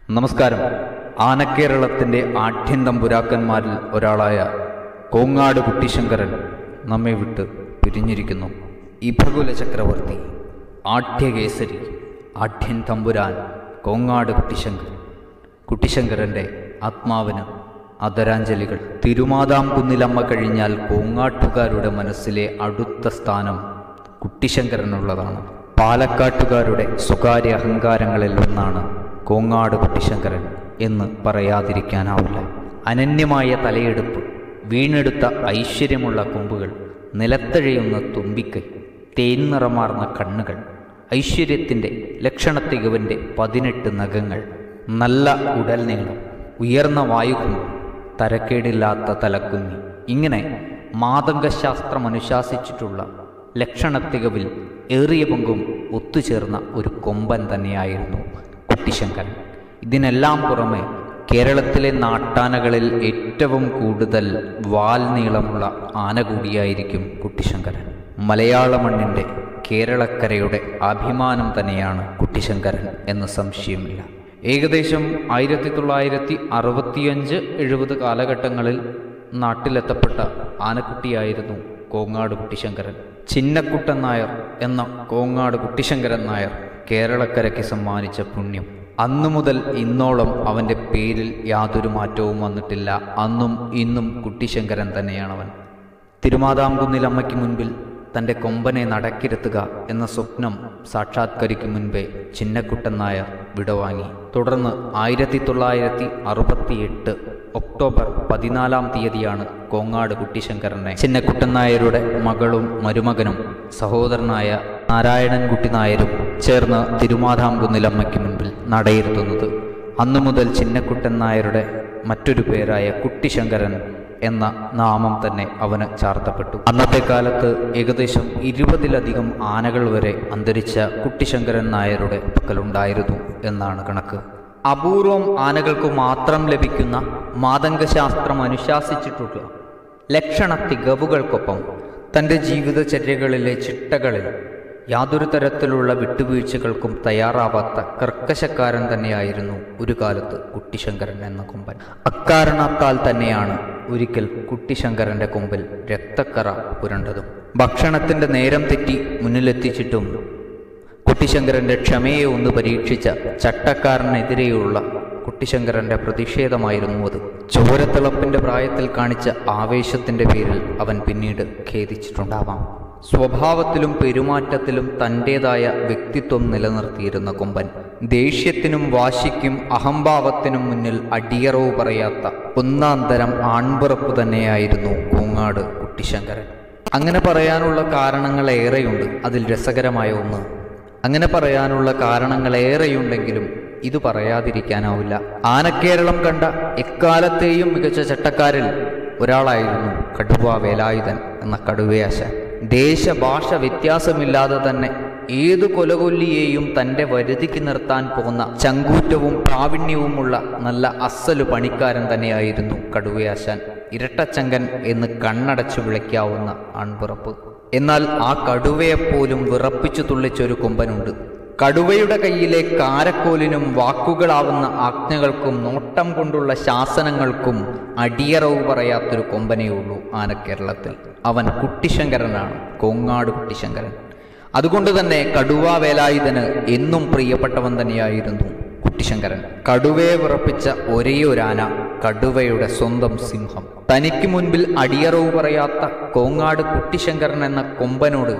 നമസ്കാരം ആനക്കേരളത്തിൻ്റെ ആഠ്യൻ തമ്പുരാക്കന്മാരിൽ ഒരാളായ കോങ്ങാട് കുട്ടിശങ്കരൻ നമ്മെ വിട്ട് പിരിഞ്ഞിരിക്കുന്നു ഇഭകുല ചക്രവർത്തി ആഠ്യകേസരി ആഠ്യൻ തമ്പുരാൻ കോങ്ങാട് കുട്ടിശങ്കരൻ കുട്ടിശങ്കരൻ്റെ ആത്മാവിന് ആദരാഞ്ജലികൾ തിരുമാതാംകുന്നിലമ്മ കഴിഞ്ഞാൽ കോങ്ങാട്ടുകാരുടെ മനസ്സിലെ അടുത്ത സ്ഥാനം കുട്ടിശങ്കരനുള്ളതാണ് പാലക്കാട്ടുകാരുടെ സ്വകാര്യ അഹങ്കാരങ്ങളിൽ ഒന്നാണ് കോങ്ങാട് കുട്ടിശങ്കരൻ എന്ന് പറയാതിരിക്കാനാവില്ല അനന്യമായ തലയെടുപ്പ് വീണെടുത്ത ഐശ്വര്യമുള്ള കൊമ്പുകൾ നിലത്തഴയുന്ന തുമ്പിക്കൈ തേൻ നിറമാർന്ന കണ്ണുകൾ ഐശ്വര്യത്തിൻ്റെ ലക്ഷണത്തികവിൻ്റെ പതിനെട്ട് നഖങ്ങൾ നല്ല ഉടൽ നീളം ഉയർന്ന വായുകുമ്പം തരക്കേടില്ലാത്ത തലക്കുഞ്ഞി ഇങ്ങനെ മാതംഗശാസ്ത്രം അനുശാസിച്ചിട്ടുള്ള ലക്ഷണത്തികവിൽ ഏറിയ പങ്കും ഒത്തുചേർന്ന ഒരു കൊമ്പൻ തന്നെയായിരുന്നു കുട്ടിശങ്കരൻ ഇതിനെല്ലാം പുറമെ കേരളത്തിലെ നാട്ടാനകളിൽ ഏറ്റവും കൂടുതൽ വാൽ നീളമുള്ള ആന കൂടിയായിരിക്കും കുട്ടിശങ്കരൻ മലയാള മണ്ണിൻ്റെ കേരളക്കരയുടെ അഭിമാനം തന്നെയാണ് കുട്ടിശങ്കരൻ എന്ന് സംശയമില്ല ഏകദേശം ആയിരത്തി തൊള്ളായിരത്തി അറുപത്തിയഞ്ച് എഴുപത് കാലഘട്ടങ്ങളിൽ നാട്ടിലെത്തപ്പെട്ട ആനക്കുട്ടിയായിരുന്നു കോങ്ങാട് കുട്ടിശങ്കരൻ ചിന്നക്കുട്ടൻ നായർ എന്ന കോങ്ങാട് കുട്ടിശങ്കരൻ നായർ കേരളക്കരയ്ക്ക് സമ്മാനിച്ച പുണ്യം അന്നു മുതൽ ഇന്നോളം അവൻ്റെ പേരിൽ യാതൊരു മാറ്റവും വന്നിട്ടില്ല അന്നും ഇന്നും കുട്ടിശങ്കരൻ തന്നെയാണവൻ തിരുമാതാംകുന്നിലമ്മയ്ക്ക് മുൻപിൽ തൻ്റെ കൊമ്പനെ നടക്കിരുത്തുക എന്ന സ്വപ്നം സാക്ഷാത്കരിക്കും മുൻപേ ചിന്നക്കുട്ടൻ നായർ വിടവാങ്ങി തുടർന്ന് ആയിരത്തി തൊള്ളായിരത്തി അറുപത്തിയെട്ട് ഒക്ടോബർ പതിനാലാം തീയതിയാണ് കോങ്ങാട് കുട്ടിശങ്കരനെ ചിന്നക്കുട്ടൻ നായരുടെ മകളും മരുമകനും സഹോദരനായ നാരായണൻകുട്ടി നായരും ചേർന്ന് തിരുമാതാംകുന്നിലമ്മയ്ക്ക് മുൻപിൽ നടയിരുത്തുന്നത് അന്നു മുതൽ ചിന്നക്കുട്ടൻ നായരുടെ മറ്റൊരു പേരായ കുട്ടിശങ്കരൻ എന്ന നാമം തന്നെ അവന് ചാർത്തപ്പെട്ടു അന്നത്തെ കാലത്ത് ഏകദേശം ഇരുപതിലധികം ആനകൾ വരെ അന്തരിച്ച കുട്ടിശങ്കരൻ നായരുടെ പക്കലുണ്ടായിരുന്നു എന്നാണ് കണക്ക് അപൂർവം ആനകൾക്ക് മാത്രം ലഭിക്കുന്ന മാതംഗശാസ്ത്രം അനുശാസിച്ചിട്ടുള്ള ലക്ഷണ തികവുകൾക്കൊപ്പം തൻ്റെ ജീവിതചര്യകളിലെ ചിട്ടകളിൽ യാതൊരു തരത്തിലുള്ള വിട്ടുവീഴ്ചകൾക്കും തയ്യാറാവാത്ത കർക്കശക്കാരൻ തന്നെയായിരുന്നു ഒരു കാലത്ത് കുട്ടിശങ്കരൻ എന്ന കൊമ്പൻ അക്കാരണത്താൽ തന്നെയാണ് ഒരിക്കൽ കുട്ടിശങ്കരൻ്റെ കൊമ്പിൽ രക്തക്കറ പുരണ്ടതും ഭക്ഷണത്തിൻ്റെ നേരം തെറ്റി മുന്നിലെത്തിച്ചിട്ടും കുട്ടിശങ്കരൻ്റെ ക്ഷമയെ ഒന്ന് പരീക്ഷിച്ച ചട്ടക്കാരനെതിരെയുള്ള കുട്ടിശങ്കരൻ്റെ പ്രതിഷേധമായിരുന്നു അത് ചോരത്തിളപ്പിൻ്റെ പ്രായത്തിൽ കാണിച്ച ആവേശത്തിൻ്റെ പേരിൽ അവൻ പിന്നീട് ഖേദിച്ചിട്ടുണ്ടാവാം സ്വഭാവത്തിലും പെരുമാറ്റത്തിലും തൻ്റേതായ വ്യക്തിത്വം നിലനിർത്തിയിരുന്ന കൊമ്പൻ ദേഷ്യത്തിനും വാശിക്കും അഹംഭാവത്തിനും മുന്നിൽ അടിയറവ് പറയാത്ത ഒന്നാം തരം ആൺപിറപ്പ് തന്നെയായിരുന്നു കൂങ്ങാട് കുട്ടിശങ്കരൻ അങ്ങനെ പറയാനുള്ള കാരണങ്ങൾ ഏറെയുണ്ട് അതിൽ രസകരമായ ഒന്ന് അങ്ങനെ പറയാനുള്ള കാരണങ്ങൾ ഏറെയുണ്ടെങ്കിലും ഇത് പറയാതിരിക്കാനാവില്ല ആനക്കേരളം കണ്ട എക്കാലത്തെയും മികച്ച ചട്ടക്കാരിൽ ഒരാളായിരുന്നു കടുവ വേലായുധൻ എന്ന കടുവയാശാൻ ദേശഭാഷ വ്യത്യാസമില്ലാതെ തന്നെ ഏതു കൊലകൊല്ലിയെയും തൻ്റെ വരുതിക്ക് നിർത്താൻ പോകുന്ന ചങ്കൂറ്റവും പ്രാവീണ്യവുമുള്ള നല്ല അസ്സലു പണിക്കാരൻ തന്നെയായിരുന്നു കടുവയാശാൻ ഇരട്ടച്ചങ്കൻ എന്ന് കണ്ണടച്ചു വിളിക്കാവുന്ന അൺപിറപ്പ് എന്നാൽ ആ കടുവയെപ്പോലും വിറപ്പിച്ചു തുള്ളിച്ചൊരു കൊമ്പനുണ്ട് കടുവയുടെ കയ്യിലെ കാരക്കോലിനും വാക്കുകളാവുന്ന ആജ്ഞകൾക്കും നോട്ടം കൊണ്ടുള്ള ശാസനങ്ങൾക്കും അടിയറവ് പറയാത്തൊരു കൊമ്പനേയുള്ളൂ ആനക്കേരളത്തിൽ അവൻ കുട്ടിശങ്കരനാണ് കോങ്ങാട് കുട്ടിശങ്കരൻ അതുകൊണ്ട് തന്നെ കടുവ വേലായുധന് എന്നും പ്രിയപ്പെട്ടവൻ തന്നെയായിരുന്നു കുട്ടിശങ്കരൻ കടുവയെ വിറപ്പിച്ച ഒരേ ഒരാന കടുവയുടെ സ്വന്തം സിംഹം തനിക്ക് മുൻപിൽ അടിയറവ് പറയാത്ത കോങ്ങാട് കുട്ടിശങ്കരൻ എന്ന കൊമ്പനോട്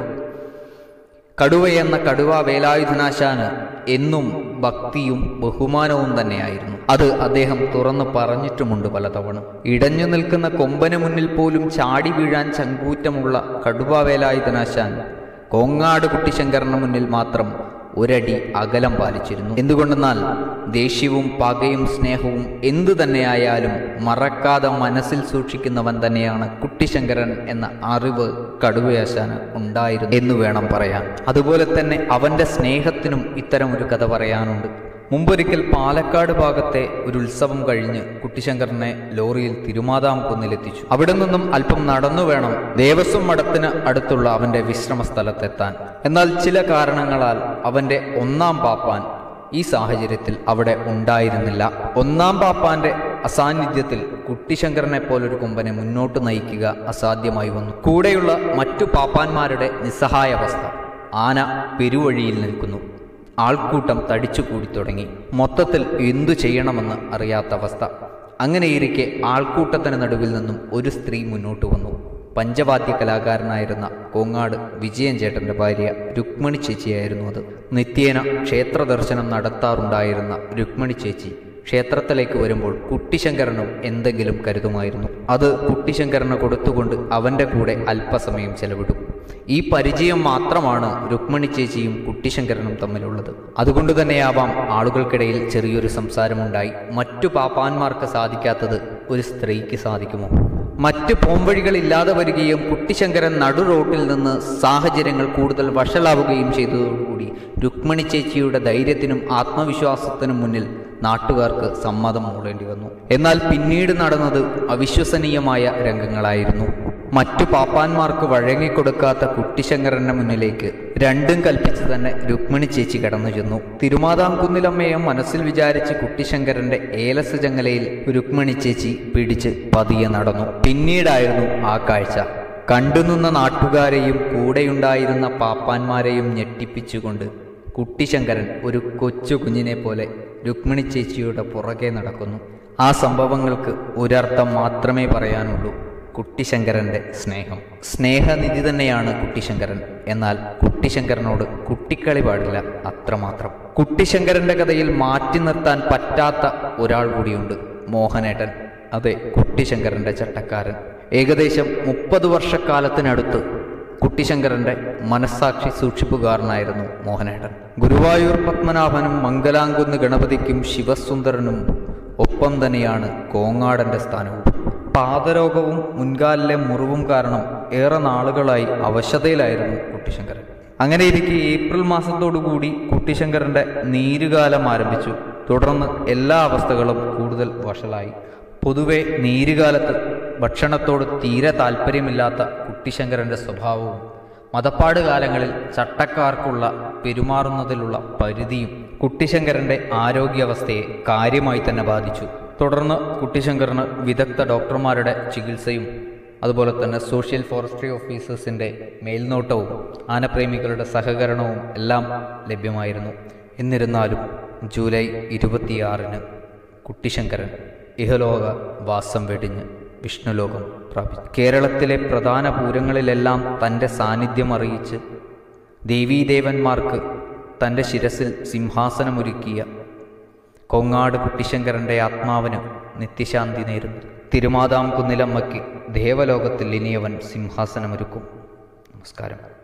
കടുവയെന്ന കടുവ വേലായുധനാശാന് എന്നും ഭക്തിയും ബഹുമാനവും തന്നെയായിരുന്നു അത് അദ്ദേഹം തുറന്നു പറഞ്ഞിട്ടുമുണ്ട് പലതവണ ഇടഞ്ഞു നിൽക്കുന്ന കൊമ്പന് മുന്നിൽ പോലും ചാടി വീഴാൻ ചങ്കൂറ്റമുള്ള കടുവ വേലായുധനാശാൻ കോങ്ങാട് കുട്ടിശങ്കറിന് മുന്നിൽ മാത്രം ഒരടി അകലം പാലിച്ചിരുന്നു എന്തുകൊണ്ടെന്നാൽ ദേഷ്യവും പകയും സ്നേഹവും എന്തു തന്നെയായാലും മറക്കാതെ മനസ്സിൽ സൂക്ഷിക്കുന്നവൻ തന്നെയാണ് കുട്ടിശങ്കരൻ എന്ന അറിവ് കടുവയാശാന് ഉണ്ടായിരുന്നു എന്ന് വേണം പറയാൻ അതുപോലെ തന്നെ അവന്റെ സ്നേഹത്തിനും ഇത്തരം ഒരു കഥ പറയാനുണ്ട് മുമ്പൊരിക്കൽ പാലക്കാട് ഭാഗത്തെ ഒരു ഉത്സവം കഴിഞ്ഞ് കുട്ടിശങ്കറിനെ ലോറിയിൽ തിരുമാതാം കുന്നിലെത്തിച്ചു അവിടെ നിന്നും അല്പം നടന്നു വേണം ദേവസ്വം മഠത്തിന് അടുത്തുള്ള അവന്റെ വിശ്രമ സ്ഥലത്തെത്താൻ എന്നാൽ ചില കാരണങ്ങളാൽ അവന്റെ ഒന്നാം പാപ്പാൻ ഈ സാഹചര്യത്തിൽ അവിടെ ഉണ്ടായിരുന്നില്ല ഒന്നാം പാപ്പാന്റെ അസാന്നിധ്യത്തിൽ കുട്ടിശങ്കരനെ പോലൊരു കൊമ്പനെ മുന്നോട്ട് നയിക്കുക അസാധ്യമായി വന്നു കൂടെയുള്ള മറ്റു പാപ്പാന്മാരുടെ നിസ്സഹായാവസ്ഥ ആന പെരുവഴിയിൽ നിൽക്കുന്നു ആൾക്കൂട്ടം തടിച്ചുകൂടി തുടങ്ങി മൊത്തത്തിൽ എന്തു ചെയ്യണമെന്ന് അറിയാത്ത അവസ്ഥ അങ്ങനെയിരിക്കെ ആൾക്കൂട്ടത്തിന് നടുവിൽ നിന്നും ഒരു സ്ത്രീ മുന്നോട്ട് വന്നു പഞ്ചവാദ്യ കലാകാരനായിരുന്ന കോങ്ങാട് വിജയൻ ചേട്ടന്റെ ഭാര്യ രുക്മിണി ചേച്ചിയായിരുന്നു അത് നിത്യേന ക്ഷേത്ര ദർശനം നടത്താറുണ്ടായിരുന്ന രുക്മിണി ചേച്ചി ക്ഷേത്രത്തിലേക്ക് വരുമ്പോൾ കുട്ടിശങ്കരനും എന്തെങ്കിലും കരുതുമായിരുന്നു അത് കുട്ടിശങ്കരന് കൊടുത്തുകൊണ്ട് അവന്റെ കൂടെ അല്പസമയം ചെലവിടും ഈ പരിചയം മാത്രമാണ് രുക്മിണി ചേച്ചിയും കുട്ടിശങ്കരനും തമ്മിലുള്ളത് അതുകൊണ്ട് തന്നെയാവാം ആളുകൾക്കിടയിൽ ചെറിയൊരു സംസാരമുണ്ടായി മറ്റു പാപ്പാന്മാർക്ക് സാധിക്കാത്തത് ഒരു സ്ത്രീക്ക് സാധിക്കുമോ മറ്റ് പോംവഴികളില്ലാതെ വരികയും കുട്ടിശങ്കരൻ നടു റോട്ടിൽ നിന്ന് സാഹചര്യങ്ങൾ കൂടുതൽ വഷളാവുകയും ചെയ്തതോടുകൂടി രുക്മിണി ചേച്ചിയുടെ ധൈര്യത്തിനും ആത്മവിശ്വാസത്തിനും മുന്നിൽ നാട്ടുകാർക്ക് സമ്മതം മൂടേണ്ടി വന്നു എന്നാൽ പിന്നീട് നടന്നത് അവിശ്വസനീയമായ രംഗങ്ങളായിരുന്നു മറ്റു പാപ്പാന്മാർക്ക് വഴങ്ങിക്കൊടുക്കാത്ത കുട്ടിശങ്കരന്റെ മുന്നിലേക്ക് രണ്ടും കൽപ്പിച്ച് തന്നെ രുക്മിണി ചേച്ചി കടന്നു ചെന്നു തിരുമാതാംകുന്നിലമ്മയെ മനസ്സിൽ വിചാരിച്ച് കുട്ടിശങ്കരന്റെ ഏലസ് ചങ്ങലയിൽ രുക്മിണി ചേച്ചി പിടിച്ച് പതിയെ നടന്നു പിന്നീടായിരുന്നു ആ കാഴ്ച കണ്ടുനിന്ന നാട്ടുകാരെയും കൂടെയുണ്ടായിരുന്ന പാപ്പാന്മാരെയും ഞെട്ടിപ്പിച്ചുകൊണ്ട് കുട്ടിശങ്കരൻ ഒരു കൊച്ചു കുഞ്ഞിനെ പോലെ രുക്മിണി ചേച്ചിയുടെ പുറകെ നടക്കുന്നു ആ സംഭവങ്ങൾക്ക് ഒരർത്ഥം മാത്രമേ പറയാനുള്ളൂ കുട്ടിശങ്കരന്റെ സ്നേഹം സ്നേഹനിധി തന്നെയാണ് കുട്ടിശങ്കരൻ എന്നാൽ കുട്ടിശങ്കരനോട് കുട്ടിക്കളി പാടില്ല അത്രമാത്രം കുട്ടിശങ്കരന്റെ കഥയിൽ മാറ്റി നിർത്താൻ പറ്റാത്ത ഒരാൾ കൂടിയുണ്ട് മോഹനേട്ടൻ അതെ കുട്ടിശങ്കരന്റെ ചട്ടക്കാരൻ ഏകദേശം മുപ്പത് വർഷക്കാലത്തിനടുത്ത് കുട്ടിശങ്കരന്റെ മനസ്സാക്ഷി സൂക്ഷിപ്പുകാരനായിരുന്നു മോഹനേട്ടൻ ഗുരുവായൂർ പത്മനാഭനും മംഗലാംകുന്ന് ഗണപതിക്കും ശിവസുന്ദരനും ഒപ്പം തന്നെയാണ് കോങ്ങാടന്റെ സ്ഥാനവും പാദരോഗവും മുൻകാലിലെ മുറിവും കാരണം ഏറെ നാളുകളായി അവശതയിലായിരുന്നു കുട്ടിശങ്കരൻ അങ്ങനെ ഇരിക്കെ ഏപ്രിൽ മാസത്തോടുകൂടി കുട്ടിശങ്കരന്റെ നീരുകാലം ആരംഭിച്ചു തുടർന്ന് എല്ലാ അവസ്ഥകളും കൂടുതൽ വഷളായി പൊതുവെ നീരുകാലത്ത് ഭക്ഷണത്തോട് തീരെ താല്പര്യമില്ലാത്ത കുട്ടിശങ്കരന്റെ സ്വഭാവവും മതപ്പാട് കാലങ്ങളിൽ ചട്ടക്കാർക്കുള്ള പെരുമാറുന്നതിലുള്ള പരിധിയും കുട്ടിശങ്കരന്റെ ആരോഗ്യാവസ്ഥയെ കാര്യമായി തന്നെ ബാധിച്ചു തുടർന്ന് കുട്ടിശങ്കറിന് വിദഗ്ധ ഡോക്ടർമാരുടെ ചികിത്സയും അതുപോലെ തന്നെ സോഷ്യൽ ഫോറസ്ട്രി ഓഫീസേഴ്സിൻ്റെ മേൽനോട്ടവും ആനപ്രേമികളുടെ സഹകരണവും എല്ലാം ലഭ്യമായിരുന്നു എന്നിരുന്നാലും ജൂലൈ ഇരുപത്തിയാറിന് കുട്ടിശങ്കരൻ ഇഹലോക വാസം വെടിഞ്ഞ് വിഷ്ണുലോകം പ്രാപിച്ചു കേരളത്തിലെ പ്രധാന പൂരങ്ങളിലെല്ലാം തൻ്റെ സാന്നിധ്യം അറിയിച്ച് ദേവീദേവന്മാർക്ക് തൻ്റെ ശിരസിൽ സിംഹാസനമൊരുക്കിയ കൊങ്ങാട് കുട്ടിശങ്കരൻ്റെ ആത്മാവിന് നിത്യശാന്തി നേരുന്നു തിരുമാതാം കുന്നിലമ്മയ്ക്ക് ദേവലോകത്തിൽ ഇനിയവൻ സിംഹാസനമൊരുക്കും നമസ്കാരം